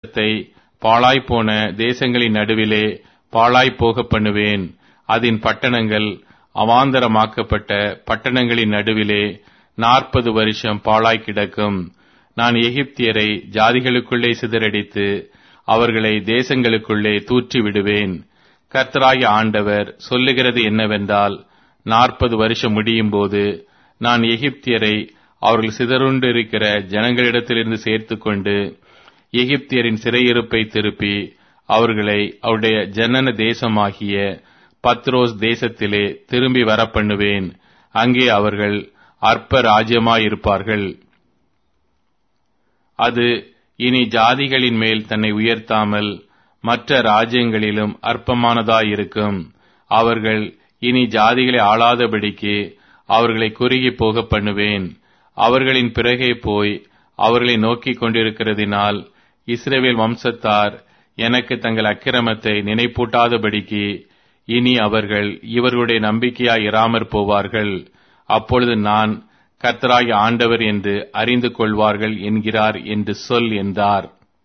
தேசத்தை பாழாய்ப்போன தேசங்களின் நடுவிலே பாழாய்ப்போக பண்ணுவேன் அதன் பட்டணங்கள் அவாந்தரமாக்கப்பட்ட பட்டணங்களின் நடுவிலே நாற்பது வருஷம் பாழாய் கிடக்கும் நான் எகிப்தியரை ஜாதிகளுக்குள்ளே சிதறடித்து அவர்களை தேசங்களுக்குள்ளே தூற்றி விடுவேன் கர்த்தராகிய ஆண்டவர் சொல்லுகிறது என்னவென்றால் நாற்பது வருஷம் முடியும் போது நான் எகிப்தியரை அவர்கள் சிதறுண்டிருக்கிற ஜனங்களிடத்திலிருந்து சேர்த்துக்கொண்டு எகிப்தியரின் சிறையிருப்பை திருப்பி அவர்களை அவருடைய ஜனன தேசமாகிய பத்ரோஸ் தேசத்திலே திரும்பி வரப்பண்ணுவேன் அங்கே அவர்கள் அற்ப ராஜ்யமாயிருப்பார்கள் அது இனி ஜாதிகளின் மேல் தன்னை உயர்த்தாமல் மற்ற ராஜ்யங்களிலும் அற்பமானதாயிருக்கும் அவர்கள் இனி ஜாதிகளை ஆளாதபடிக்கு அவர்களை குறுகி போக பண்ணுவேன் அவர்களின் பிறகே போய் அவர்களை நோக்கிக் கொண்டிருக்கிறதினால் இஸ்ரேவேல் வம்சத்தார் எனக்கு தங்கள் அக்கிரமத்தை நினைப்பூட்டாதபடிக்கு இனி அவர்கள் இவர்களுடைய நம்பிக்கையாய் இராமற் போவார்கள் அப்பொழுது நான் கர்த்தராகிய ஆண்டவர் என்று அறிந்து கொள்வார்கள் என்கிறார் என்று சொல் என்றார்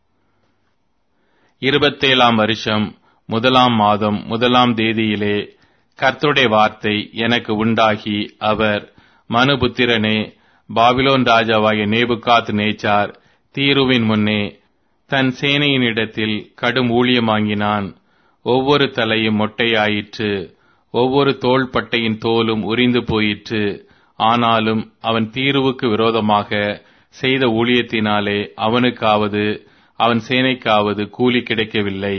இருபத்தேழாம் வருஷம் முதலாம் மாதம் முதலாம் தேதியிலே கர்த்தருடைய வார்த்தை எனக்கு உண்டாகி அவர் மனுபுத்திரனே பாபிலோன் ராஜாவாகிய நேபுகாத் நேச்சார் தீருவின் முன்னே தன் சேனையினிடத்தில் கடும் ஊழியம் வாங்கினான் ஒவ்வொரு தலையும் மொட்டையாயிற்று ஒவ்வொரு தோள்பட்டையின் தோலும் உரிந்து போயிற்று ஆனாலும் அவன் தீருவுக்கு விரோதமாக செய்த ஊழியத்தினாலே அவனுக்காவது அவன் சேனைக்காவது கூலி கிடைக்கவில்லை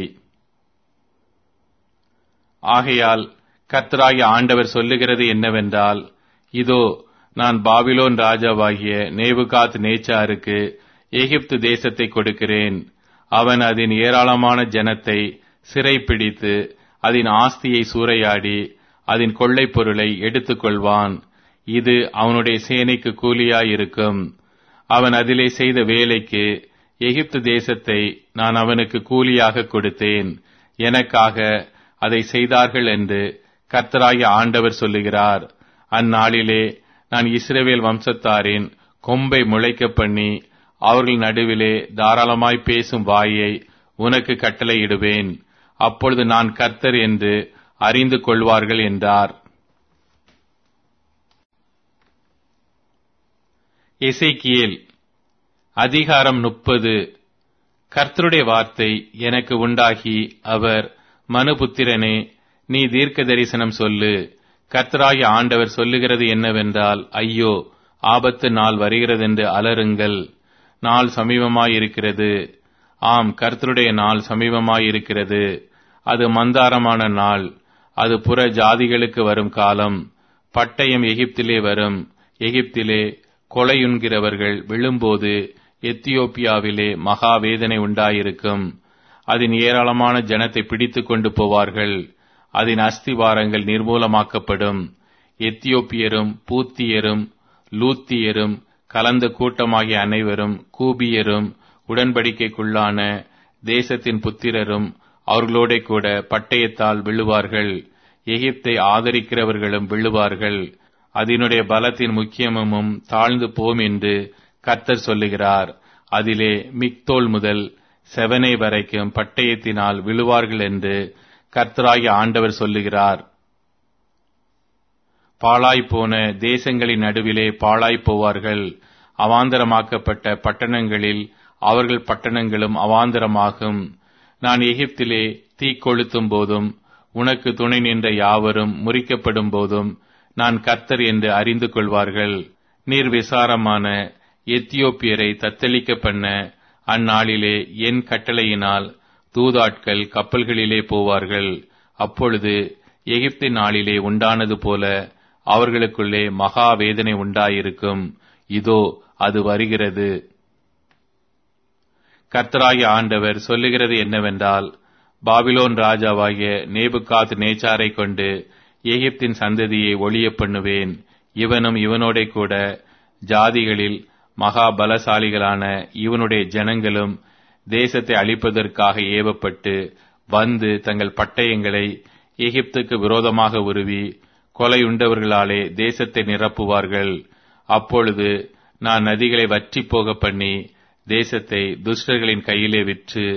ஆகையால் கர்த்தராகிய ஆண்டவர் சொல்லுகிறது என்னவென்றால் இதோ நான் பாபிலோன் ராஜாவாகிய நேபுகாத் நேச்சாருக்கு எகிப்து தேசத்தை கொடுக்கிறேன் அவன் அதன் ஏராளமான ஜனத்தை சிறைப்பிடித்து அதன் ஆஸ்தியை சூறையாடி அதன் கொள்ளைப் பொருளை எடுத்துக்கொள்வான் இது அவனுடைய சேனைக்கு கூலியாயிருக்கும் அவன் அதிலே செய்த வேலைக்கு எகிப்து தேசத்தை நான் அவனுக்கு கூலியாக கொடுத்தேன் எனக்காக அதை செய்தார்கள் என்று கர்த்தராகிய ஆண்டவர் சொல்லுகிறார் அந்நாளிலே நான் இஸ்ரவேல் வம்சத்தாரின் கொம்பை முளைக்க பண்ணி அவர்கள் நடுவிலே தாராளமாய் பேசும் வாயை உனக்கு கட்டளையிடுவேன் அப்பொழுது நான் கர்த்தர் என்று அறிந்து கொள்வார்கள் என்றார் எசேக்கியேல் அதிகாரம் முப்பது கர்த்தருடைய வார்த்தை எனக்கு உண்டாகி அவர் மனுபுத்திரனே நீ தீர்க்க தரிசனம் சொல்லு கர்த்தராகிய ஆண்டவர் சொல்லுகிறது என்னவென்றால் ஐயோ ஆபத்து நாள் வருகிறதென்று அலறுங்கள் நாள் சமீபமாயிருக்கிறது ஆம் கர்த்தருடைய நாள் சமீபமாயிருக்கிறது அது மந்தாரமான நாள் அது புற ஜாதிகளுக்கு வரும் காலம் பட்டயம் எகிப்திலே வரும் எகிப்திலே கொலையுண்கிறவர்கள் விழும்போது எத்தியோப்பியாவிலே மகா வேதனை உண்டாயிருக்கும் அதன் ஏராளமான ஜனத்தை பிடித்துக் கொண்டு போவார்கள் அதன் அஸ்திவாரங்கள் நிர்மூலமாக்கப்படும் எத்தியோப்பியரும் பூத்தியரும் லூத்தியரும் கலந்த கூட்டமாகிய அனைவரும் கூபியரும் உடன்படிக்கைக்குள்ளான தேசத்தின் புத்திரரும் அவர்களோட கூட பட்டயத்தால் விழுவார்கள் எகிப்தை ஆதரிக்கிறவர்களும் விழுவார்கள் அதனுடைய பலத்தின் முக்கியமும் தாழ்ந்து போம் என்று கர்த்தர் சொல்லுகிறார் அதிலே மிக்தோல் முதல் செவனை வரைக்கும் பட்டயத்தினால் விழுவார்கள் என்று கர்த்தராகிய ஆண்டவர் சொல்லுகிறார் பாழாய்ப்போன தேசங்களின் நடுவிலே பாழாய்ப் போவார்கள் அவாந்தரமாக்கப்பட்ட பட்டணங்களில் அவர்கள் பட்டணங்களும் அவாந்தரமாகும் நான் எகிப்திலே தீ கொளுத்தும் போதும் உனக்கு துணை நின்ற யாவரும் முறிக்கப்படும் போதும் நான் கர்த்தர் என்று அறிந்து கொள்வார்கள் நீர் விசாரமான எத்தியோப்பியரை தத்தளிக்க பண்ண அந்நாளிலே என் கட்டளையினால் தூதாட்கள் கப்பல்களிலே போவார்கள் அப்பொழுது எகிப்தின் நாளிலே உண்டானது போல அவர்களுக்குள்ளே மகா வேதனை உண்டாயிருக்கும் இதோ அது வருகிறது கர்த்தராகிய ஆண்டவர் சொல்லுகிறது என்னவென்றால் பாபிலோன் ராஜாவாகிய நேபுகாத் நேச்சாரை கொண்டு எகிப்தின் சந்ததியை ஒளிய பண்ணுவேன் இவனும் இவனோட கூட ஜாதிகளில் மகா பலசாலிகளான இவனுடைய ஜனங்களும் தேசத்தை அழிப்பதற்காக ஏவப்பட்டு வந்து தங்கள் பட்டயங்களை எகிப்துக்கு விரோதமாக உருவி கொலையுண்டவர்களாலே தேசத்தை நிரப்புவார்கள் அப்பொழுது நான் நதிகளை வற்றி போக பண்ணி தேசத்தை துஷ்டர்களின் கையிலே விற்று